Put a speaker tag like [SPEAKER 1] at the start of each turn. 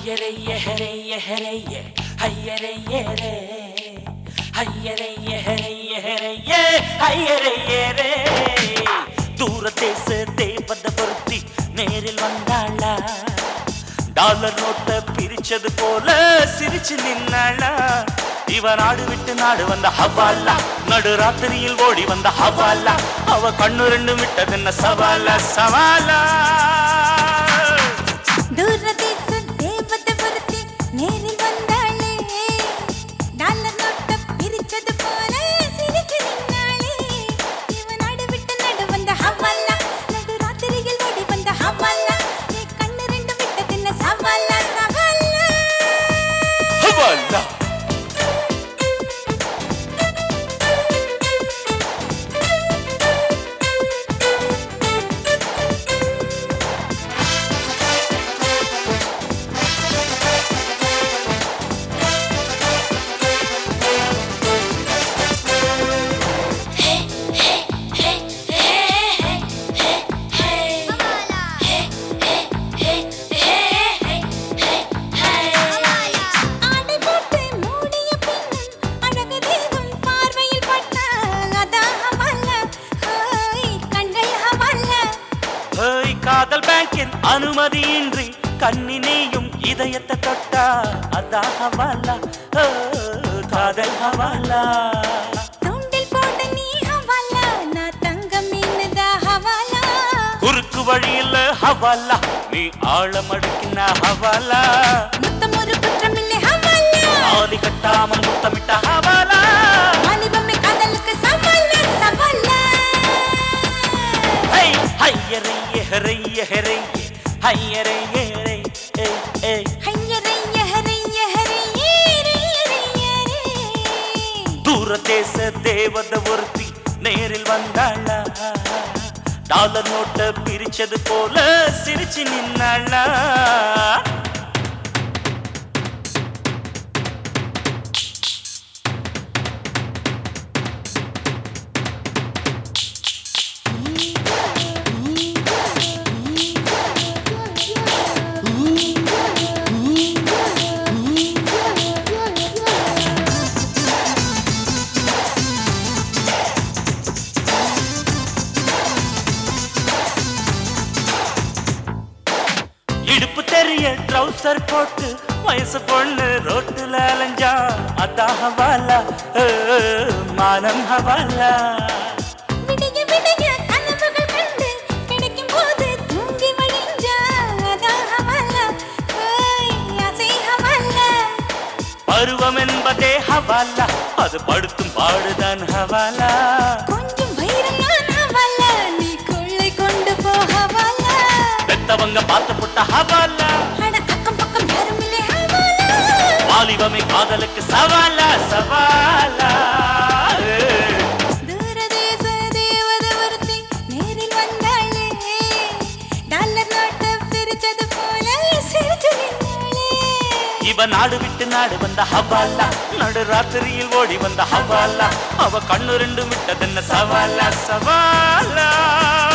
[SPEAKER 1] ஹையரே எஹரே எஹரே ஹையரே ஏரே ஹையரே எஹரே எஹரே ஏ ஹையரே ஏரே தூர தேச தேவத பொருத்தி நேரில் வந்தாளா டாலர் நோட்ட பிரிச்சது போல சிரிச்சு நின்னாளா இவ நாடு விட்டு நாடு வந்த ஹவாலா நடு ராத்திரியில் ஓடி வந்த ஹவாலா அவ கண்ணு ரெண்டு விட்டதென்ன சவாலா சவாலா
[SPEAKER 2] தூரதேச தேவதை ஒருத்தி நேரில் வந்தாளே டாலர் நோட்டை பிரிச்சது போல சிரிச்சு நின்னாளே இவ நாடு விட்டு நடு வந்த ஹவாலா நடு ராத்திரியில் ஓடி வந்த ஹவாலா நீ கண்ணு ரெண்டு விட்டதென்ன சவாலா சவாலா
[SPEAKER 1] ஹவாலா
[SPEAKER 2] ஆடை போட்டு மூடிய பின்னும் அழகு தேகம் பார்வையில் பட்டால் அதான் ஹவாலா ஹோய் கண்கள் ஹவாலா
[SPEAKER 1] ஹேய் காதல் பேங்கின் அனுமதியின்றி கண்ணினேயும் இதயத்தை தொட்டா அதான் ஹவாலா ஓ, காதல் ஹவாலா
[SPEAKER 2] தூண்டில் போட நீ ஹவாலா நான் தங்க மீனுதா ஹவாலா
[SPEAKER 1] குறுக்கு வழியில் ஹவாலா நீ ஆழம் அடுக்கின ஹவாலா
[SPEAKER 2] முத்தம் ஒரு குற்றமில்லை ஹவாலா
[SPEAKER 1] ஆதி கட்டாமல் முத்தமிட்ட ஹவாலா
[SPEAKER 2] வாலிபமே காதலுக்கு சவாலா சவாலா
[SPEAKER 1] ஹை ஹையரை எஹரை எஹரை ஹையரை எஹரை ஏய் ஏய்
[SPEAKER 2] ஹையரை யஹரை யஹரை ஏரை ஏரை ஏரை
[SPEAKER 1] தூர தேச தேவத ஒருத்தி நேரில் வந்தாளா டாலர் நோட்ட பிரிச்சது போல சிரிச்சு நின்னாளா இடுப்பு தெரிய ட்ரௌசர் போட்டு வயசு பொண்ணு ரோட்டுல அலைஞ்சா அதான் ஹவாலா ஏ, மானம் ஹவாலா
[SPEAKER 2] விடிய விடிய கனவுகள் கண்டு கிடைக்கும் போது தூங்கி வழிஞ்சா அதான் ஹவாலா ஹோய் ஆசை ஹவாலா
[SPEAKER 1] பருவம் என்பதே ஹவாலா அது படுத்தும் பாடுதான் ஹவாலா
[SPEAKER 2] கொஞ்சம் வைரம் நான் ஹவாலா நீ கொள்ளை கொண்டு போ ஹவாலா
[SPEAKER 1] பெத்தவங்க பார்த்து புட்ட ஹவாலா
[SPEAKER 2] அட அக்கம் பக்கம் யாரும் இல்லை ஹவாலா
[SPEAKER 1] வாலிபமே காதலுக்கு சவாலா சவாலா ஏ.
[SPEAKER 2] தூரதேச தேவதை ஒருத்தி நேரில் வந்தாளே டாலர் நோட்டை பிரிச்சது போல சிரிச்சு நின்னாளே
[SPEAKER 1] இவ நாடு விட்டு நாடு வந்த ஹவாலா நடு ராத்திரியில் ஓடி வந்த ஹவாலா அவ கண்ணு ரெண்டும் விட்டதென்ன சவாலா சவாலா